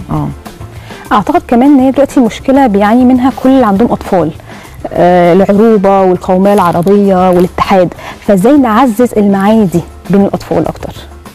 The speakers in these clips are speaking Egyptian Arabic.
اه اعتقد كمان ان هي دلوقتي مشكله بيعاني منها كل اللي عندهم اطفال آه العروبه والقوميه العربيه والاتحاد فازاي نعزز المعاني دي بين الاطفال اكتر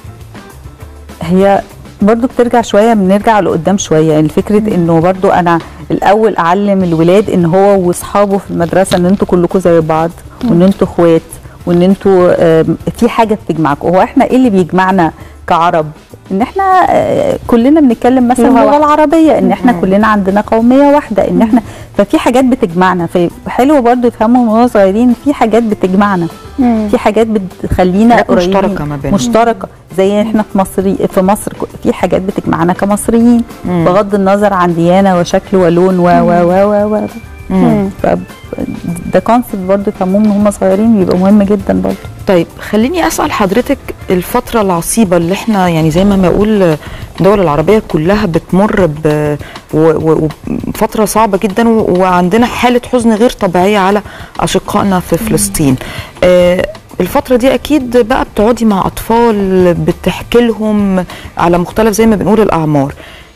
هي برضو بترجع شويه بنرجع لقدام شويه يعني فكره انه برضو انا الاول اعلم الولاد ان هو واصحابه في المدرسه ان انتوا كلكم زي بعض وان انتوا اخوات وان انتوا آم، في حاجه بتجمعكم هو احنا ايه اللي بيجمعنا كعرب ان احنا آه، كلنا بنتكلم مثلا لغة اللغه واحدة. العربيه ان احنا كلنا عندنا قوميه واحده ان احنا ففي حاجات بتجمعنا فحلو برضو يفهموا من وهو صغيرين في حاجات بتجمعنا في حاجات بتخلينا حاجات قريبين مشتركة ما بيننا. مشتركه زي احنا في مصر في مصر ك- في حاجات بتجمعنا كمصريين بغض النظر عن ديانه وشكل ولون و و و و و مم. ف- ده كونسبت برضه يفهموه من هم صغيرين بيبقى مهم جدا برضه طيب خليني اسال حضرتك الفتره العصيبه اللي احنا يعني زي ما بقول الدول العربيه كلها بتمر ب و- و- وفتره صعبه جدا و- وعندنا حاله حزن غير طبيعيه على اشقائنا في فلسطين آه الفترة دي أكيد بقى بتقعدي مع أطفال بتحكي لهم على مختلف زي ما بنقول الأعمار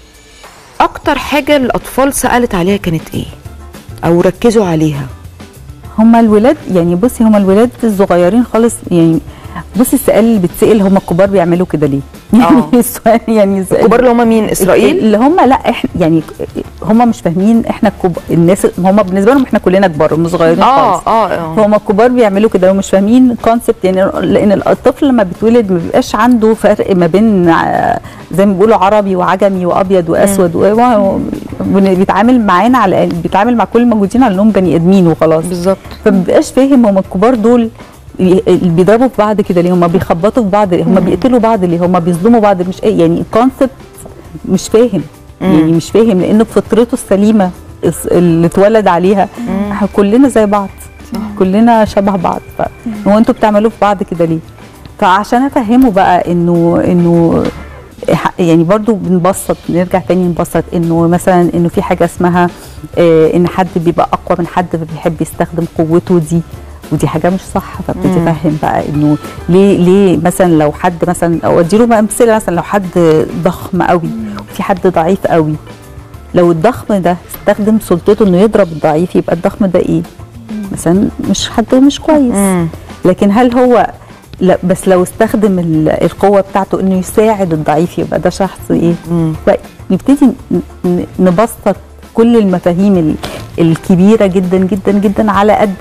أكتر حاجة الأطفال سألت عليها كانت إيه؟ أو ركزوا عليها هم الولاد يعني بصي هم الولاد الصغيرين خالص يعني بصي السؤال اللي بتسال هم الكبار بيعملوا كده ليه؟ يعني آه. السؤال يعني السؤال- الكبار اللي هم مين؟ إسرائيل؟ اللي هم لا احنا يعني هم مش فاهمين احنا الكبار الناس هم بالنسبه لهم احنا كلنا كبار هم صغيرين آه خالص آه آه فهم الكبار بيعملوا كده ومش فاهمين كونسبت يعني لان الطفل لما بيتولد ما بيبقاش عنده فرق ما بين ع- زي ما بيقولوا عربي وعجمي وابيض واسود و- و- و- بيتعامل معانا على بيتعامل مع كل الموجودين على انهم بني ادمين وخلاص بالظبط فما بيبقاش فاهم هم الكبار دول ي- اللي بيضربوا في بعض كده ليه هم بيخبطوا في بعض ليه هم بيقتلوا بعض ليه هم بيظلموا بعض مش ايه يعني الكونسبت مش فاهم يعني مش فاهم لانه بفطرته السليمه الس- اللي اتولد عليها إحنا كلنا زي بعض صح. كلنا شبه بعض فهو انتوا بتعملوا في بعض كده ليه فعشان افهمه بقى انه انه ح- يعني برضو بنبسط نرجع تاني نبسط انه مثلا انه في حاجه اسمها آه ان حد بيبقى اقوى من حد فبيحب يستخدم قوته دي ودي حاجه مش صح فابتدي افهم بقى انه ليه ليه مثلا لو حد مثلا او اديله بقى امثله مثلا لو حد ضخم قوي وفي حد ضعيف قوي لو الضخم ده استخدم سلطته انه يضرب الضعيف يبقى الضخم ده ايه مثلا مش حد مش كويس مم. لكن هل هو لا بس لو استخدم ال- القوه بتاعته انه يساعد الضعيف يبقى ده شخص ايه مم. كويس. نبتدي ن- ن- نبسط كل المفاهيم ال- الكبيره جدا جدا جدا على قد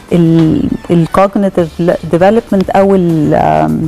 الكوجنيتيف ديفلوبمنت او ال- آم،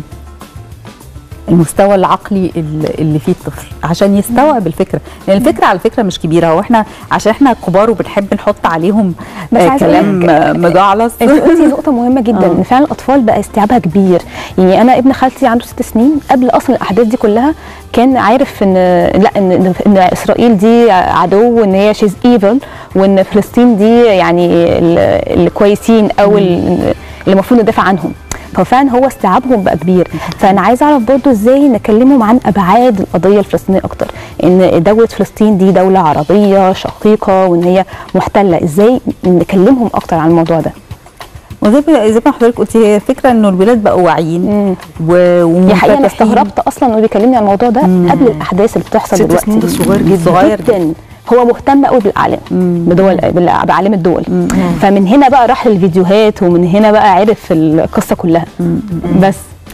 المستوى العقلي ال- اللي فيه الطفل عشان يستوعب الفكره لان الفكره على فكره مش كبيره هو احنا عشان احنا كبار وبنحب نحط عليهم بس آه عايزة كلام أقولك- آه، مجعلص انت قلتي نقطه مهمه جدا آه. ان فعلا الاطفال بقى استيعابها كبير يعني انا ابن خالتي عنده ست سنين قبل اصلا الاحداث دي كلها كان عارف ان لا ان ان, إن اسرائيل دي عدو وان هي شيز ايفل وان فلسطين دي يعني ال- الكويسين او ال- اللي المفروض ندافع عنهم ففعلا هو استيعابهم بقى كبير فانا عايزه اعرف برضو ازاي نكلمهم عن ابعاد القضيه الفلسطينيه اكتر ان دوله فلسطين دي دوله عربيه شقيقه وان هي محتله ازاي نكلمهم اكتر عن الموضوع ده وزي ما زي ما حضرتك قلتي هي فكره انه الولاد بقوا واعيين مم. و- يا حقيقه انا ومنفتحين. استغربت اصلا انه بيكلمني عن الموضوع ده قبل الاحداث اللي بتحصل ست دلوقتي سنين ده صغير جدا. صغير جدا هو مهتم قوي بالاعلام بدول بال- باعلام الدول فمن هنا بقى راح للفيديوهات ومن هنا بقى عرف القصه كلها بس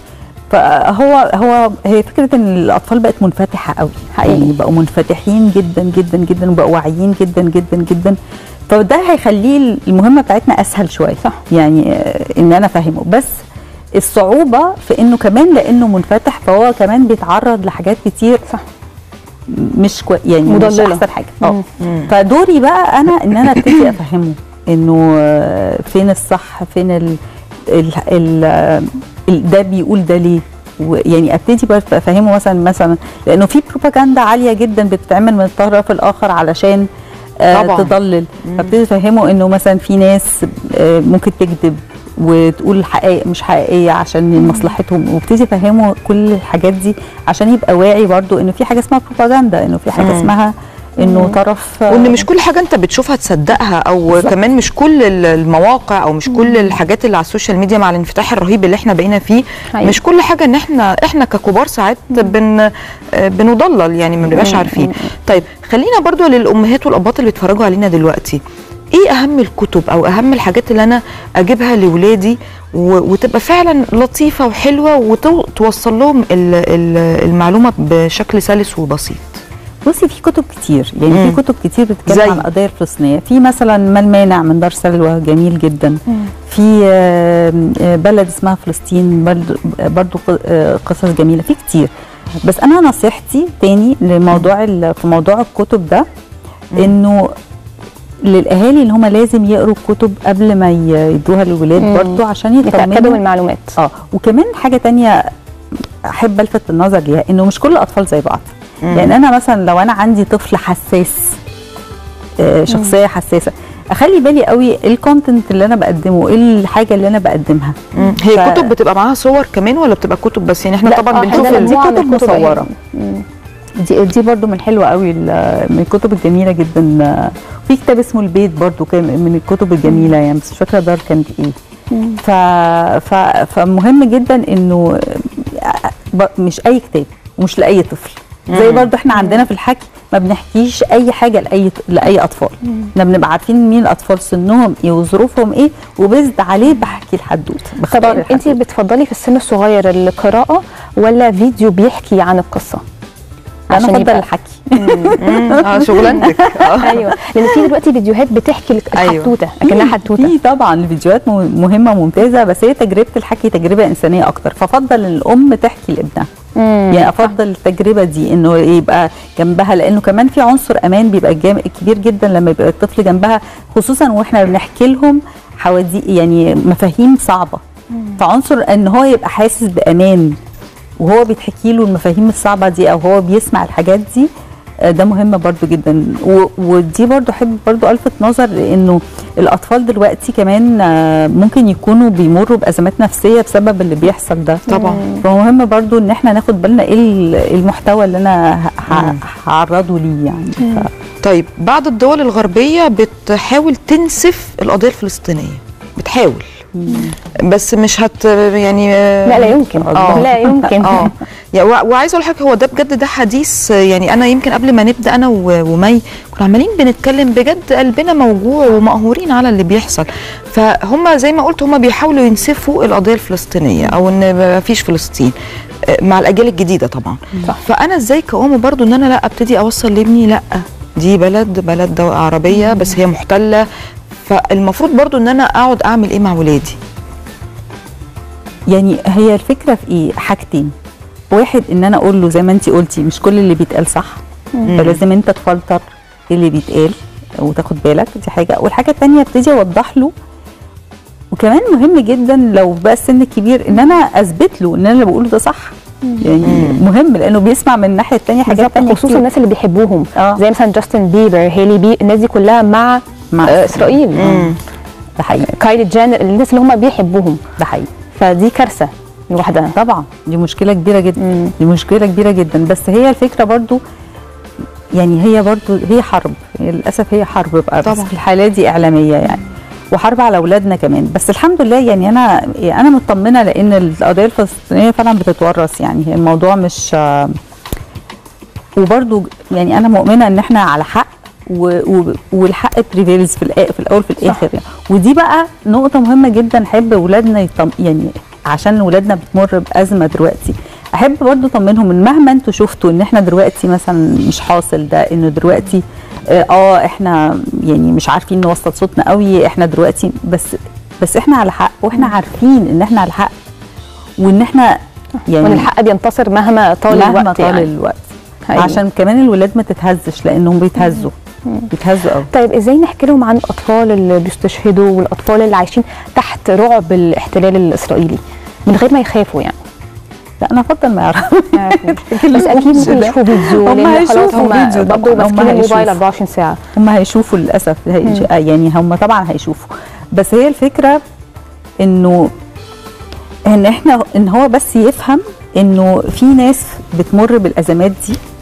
فهو هو هي فكره ان الاطفال بقت منفتحه قوي حقيقي. يعني بقوا منفتحين جدا جدا جدا وبقوا واعيين جدا جدا جدا فده هيخليه المهمه بتاعتنا اسهل شويه صح. يعني آه، ان انا افهمه بس الصعوبه في انه كمان لانه منفتح فهو كمان بيتعرض لحاجات كتير صح مش كوي يعني مش مضللة. احسن حاجه اه فدوري بقى انا ان انا ابتدي افهمه انه آه، فين الصح فين ال ال ال ال ده بيقول ده ليه يعني ابتدي بقى افهمه مثلا مثلا لانه في بروباجندا عاليه جدا بتتعمل من الطرف الاخر علشان آه طبعاً. تضلل فابتدي افهمه انه مثلا في ناس آه ممكن تكذب وتقول حقائق مش حقيقيه عشان مصلحتهم وابتدي افهمه كل الحاجات دي عشان يبقى واعي برضو انه في حاجه اسمها بروباجندا انه في حاجه مم. اسمها انه طرف وان مش كل حاجه انت بتشوفها تصدقها او بالظبط. كمان مش كل ال- المواقع او مش كل الحاجات اللي على السوشيال ميديا مع الانفتاح الرهيب اللي احنا بقينا فيه أيوة. مش كل حاجه ان احنا احنا ككبار ساعات بن آه، بنضلل يعني ما بنبقاش عارفين طيب خلينا برضو للامهات والاباط اللي بيتفرجوا علينا دلوقتي ايه اهم الكتب او اهم الحاجات اللي انا اجيبها لاولادي و- وتبقى فعلا لطيفه وحلوه وتوصل لهم ال- ال- المعلومه بشكل سلس وبسيط بصي في كتب كتير يعني مم. في كتب كتير بتتكلم زي؟ عن القضيه الفلسطينيه في مثلا ما المانع من دار سلوى جميل جدا في آه، آه، بلد اسمها فلسطين برضو, برضو ق- آه، قصص جميله في كتير بس انا نصيحتي تاني لموضوع ال- في موضوع الكتب ده انه للاهالي اللي هم لازم يقروا الكتب قبل ما ي- يدوها للولاد مم. برضو عشان يتاكدوا من يطمنوا المعلومات اه وكمان حاجه تانية احب الفت النظر ليها انه مش كل الاطفال زي بعض مم. يعني انا مثلا لو انا عندي طفل حساس آه، شخصيه حساسه اخلي بالي قوي ايه الكونتنت اللي انا بقدمه ايه الحاجه اللي انا بقدمها مم. هي ف- الكتب بتبقى معاها صور كمان ولا بتبقى كتب بس يعني احنا لا، طبعا آه، بنشوف إحنا ال- دي مجموعة كتب من الكتب مصوره أهي. مم. دي دي برضو من حلوه قوي ال- من الكتب الجميله جدا آه، في كتاب اسمه البيت برضو كان من الكتب الجميله يعني بس مش فاكره دار كانت ايه مم. ف... ف... فمهم جدا انه ب- مش اي كتاب ومش لاي طفل زي مم. برضو احنا عندنا في الحكي ما بنحكيش اي حاجه لاي لاي اطفال احنا بنبقى عارفين مين الاطفال سنهم ايه وظروفهم ايه وبزد عليه بحكي الحدوته طب بختار انت الحدوته بتفضلي في السن الصغير القراءه ولا فيديو بيحكي عن القصه انا عشان افضل يبقى- الحكي مم. اه شغلانتك آه. ايوه لان في دلوقتي فيديوهات بتحكي لك أيوة. الحدوته اكنها حدوته في طبعا الفيديوهات م- مهمه ممتازه بس هي تجربه الحكي تجربه انسانيه اكتر فافضل ان الام تحكي لابنها مم. يعني افضل التجربه دي انه يبقى جنبها لانه كمان في عنصر امان بيبقى جام- كبير جدا لما يبقى الطفل جنبها خصوصا واحنا بنحكي لهم حواديت يعني مفاهيم صعبه فعنصر ان هو يبقى حاسس بامان وهو بيتحكي له المفاهيم الصعبه دي او هو بيسمع الحاجات دي آه، ده مهم برضو جدا و- ودي برضو احب برضو الفت نظر انه الاطفال دلوقتي كمان آه، ممكن يكونوا بيمروا بازمات نفسيه بسبب اللي بيحصل ده طبعا فمهم برضو ان احنا ناخد بالنا ايه ال- المحتوى اللي انا ه- ه- هعرضه ليه يعني ف... طيب بعض الدول الغربية بتحاول تنسف القضية الفلسطينية بتحاول بس مش هت يعني لا لا يمكن آه. لا يمكن اه يعني وع- وعايزه اقول حاجه هو ده بجد ده حديث يعني انا يمكن قبل ما نبدا انا و- ومي كنا عمالين بنتكلم بجد قلبنا موجوع ومقهورين على اللي بيحصل فهم زي ما قلت هم بيحاولوا ينسفوا القضيه الفلسطينيه او ان ما فيش فلسطين آه، مع الاجيال الجديده طبعا صح. فانا ازاي كأم برضو ان انا لا ابتدي اوصل لابني لا دي بلد بلد دو- عربيه بس هي محتله فالمفروض برضو ان انا اقعد اعمل ايه مع ولادي يعني هي الفكره في ايه حاجتين واحد ان انا اقول له زي ما انت قلتي مش كل اللي بيتقال صح فلازم انت تفلتر إيه اللي بيتقال وتاخد بالك دي حاجه والحاجه الثانيه ابتدي اوضح له وكمان مهم جدا لو بقى السن كبير ان انا اثبت له ان انا اللي بقوله ده صح يعني مهم لانه بيسمع من الناحيه الثانيه حاجات بالظبط تانية خصوصا كتير. الناس اللي بيحبوهم آه. زي مثلا جاستن بيبر هيلي بي الناس دي كلها مع, مع آه اسرائيل مم. ده حقيقي كايلي جانر الناس اللي هم بيحبوهم ده حقيقي فدي كارثه لوحدها طبعا دي مشكله كبيره جدا مم. دي مشكله كبيره جدا بس هي الفكره برضو يعني هي برضو هي حرب هي للاسف هي حرب بقى بس طبعا. في الحاله دي اعلاميه يعني وحرب على اولادنا كمان بس الحمد لله يعني انا انا مطمنه لان القضيه الفلسطينيه فعلا بتتورث يعني هي الموضوع مش آه، وبرضو يعني انا مؤمنه ان احنا على حق و و والحق بريفيلز في, الآ- في الاول في الاخر يعني. ودي بقى نقطه مهمه جدا احب اولادنا يطم يعني عشان ولادنا بتمر بازمه دلوقتي احب برضو اطمنهم ان مهما انتوا شفتوا ان احنا دلوقتي مثلا مش حاصل ده انه دلوقتي اه آه، احنا يعني مش عارفين نوصل صوتنا قوي احنا دلوقتي بس بس احنا على حق واحنا عارفين ان احنا على حق وان احنا يعني وان الحق بينتصر مهما طال مهما الوقت طال يعني. الوقت أيوة. عشان كمان الولاد ما تتهزش لانهم بيتهزوا بيتهزوا قوي طيب ازاي نحكي لهم عن الاطفال اللي بيستشهدوا والاطفال اللي عايشين تحت رعب الاحتلال الاسرائيلي من غير ما يخافوا يعني لا انا افضل ما يعرفوا بس اكيد ممكن يشوفوا فيديو هم لان خلاص هيشوفوا هم فيديو برضه طبعاً، هم ماسكين الموبايل هيشوفوا. 24 ساعه هم هيشوفوا للاسف هيش... يعني هم طبعا هيشوفوا بس هي الفكره انه ان احنا ان هو بس يفهم انه في ناس بتمر بالازمات دي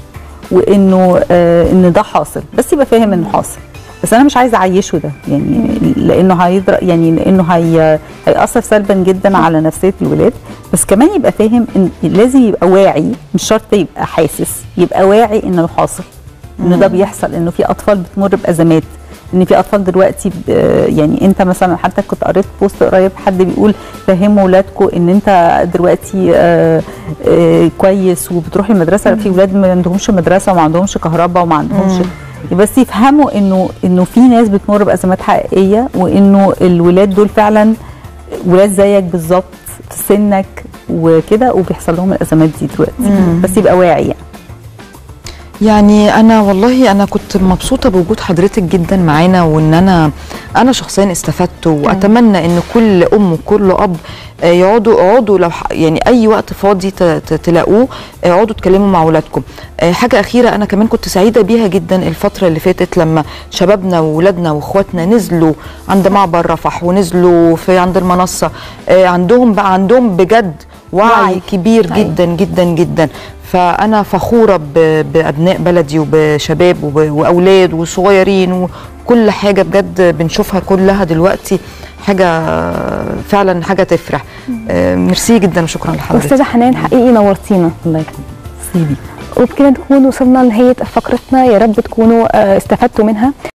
وانه آه ان ده حاصل بس يبقى فاهم انه حاصل بس انا مش عايزه اعيشه ده يعني لانه هيضر يعني لانه هي هيأثر سلبا جدا على نفسيه الولاد بس كمان يبقى فاهم ان لازم يبقى واعي مش شرط يبقى حاسس يبقى واعي انه حاصل انه ده بيحصل انه في اطفال بتمر بازمات ان في اطفال دلوقتي ب- يعني انت مثلا حتى كنت قريت بوست قريب حد بيقول فهموا ولادكم ان انت دلوقتي آه آه كويس وبتروح المدرسه في ولاد ما عندهمش مدرسه وما عندهمش كهرباء وما عندهمش بس يفهموا انه انه في ناس بتمر بازمات حقيقيه وانه الولاد دول فعلا ولاد زيك بالظبط في سنك وكده وبيحصل لهم الازمات دي دلوقتي بس يبقى واعي يعني يعني انا والله انا كنت مبسوطه بوجود حضرتك جدا معانا وان انا انا شخصيا استفدت واتمنى ان كل ام وكل اب آه، يقعدوا اقعدوا لو ح- يعني اي وقت فاضي ت- ت- تلاقوه آه، اقعدوا اتكلموا مع اولادكم آه، حاجه اخيره انا كمان كنت سعيده بيها جدا الفتره اللي فاتت لما شبابنا واولادنا واخواتنا نزلوا عند معبر رفح ونزلوا في عند المنصه آه، عندهم بقى عندهم بجد وعي, وعي. كبير أيوة. جدا جدا جدا فانا فخوره ب- بابناء بلدي وبشباب وب- واولاد وصغيرين وكل حاجه بجد بنشوفها كلها دلوقتي حاجه فعلا حاجه تفرح آه، ميرسي جدا وشكرا لحضرتك استاذه حنان حقيقي نورتينا الله يكرمك سيدي وبكده نكون وصلنا لنهايه فقرتنا يا رب تكونوا آه، استفدتوا منها